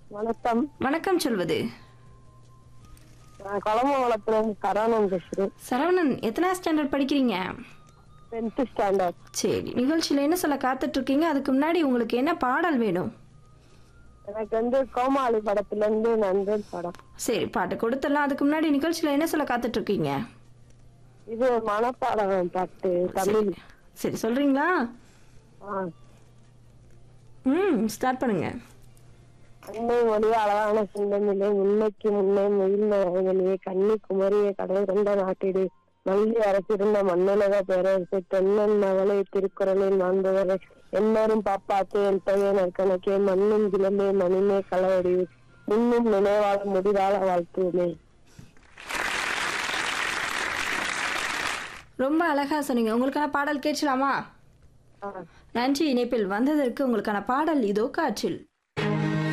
வணக்கம் வணக்கம் சொல்வது நான் குளமங்கலத்துல இருந்து சரவணன் பேசுறேன் சரவணன் எத்தனை ஸ்டாண்டர்ட் படிக்கிறீங்க டென்த் ஸ்டாண்டர்ட் சரி நிகழ்ச்சியில் என்ன சொல்ல காத்துட்டு இருக்கீங்க அதுக்கு முன்னாடி உங்களுக்கு என்ன பாடல் வேணும் எனக்கு வந்து கோமாளி படத்துல இருந்து நண்பன் படம் சரி பாட்டு கொடுத்துடலாம் அதுக்கு முன்னாடி நிகழ்ச்சியில் என்ன சொல்ல காத்துட்டு இருக்கீங்க இது மனப்பாடம் பாட்டு தமிழ் சரி சொல்றீங்களா ஆ. ம் ஸ்டார்ட் பண்ணுங்க அன்னை மொழி அழகான சிந்தமிலே முன்னைக்கு முன்னே மயில் நகர்களே கன்னி குமரியை கடல் கொண்ட நாட்டிடு மல்லி அரசிருந்த மண்ணுலக பேரரசு தென்னன் மகளை திருக்குறளில் வாழ்ந்தவரை எல்லோரும் பாப்பாத்து என் பையனர் கணக்கே மண்ணும் கிளம்பே மணிமே களவடி முன்னும் நினைவாழ முடிவாழ வாழ்த்துவோமே ரொம்ப அழகா சொன்னீங்க உங்களுக்கான பாடல் கேட்கலாமா ஆ நன்றி இணைப்பில் வந்ததற்கு உங்களுக்கான பாடல் இதோ காற்றில்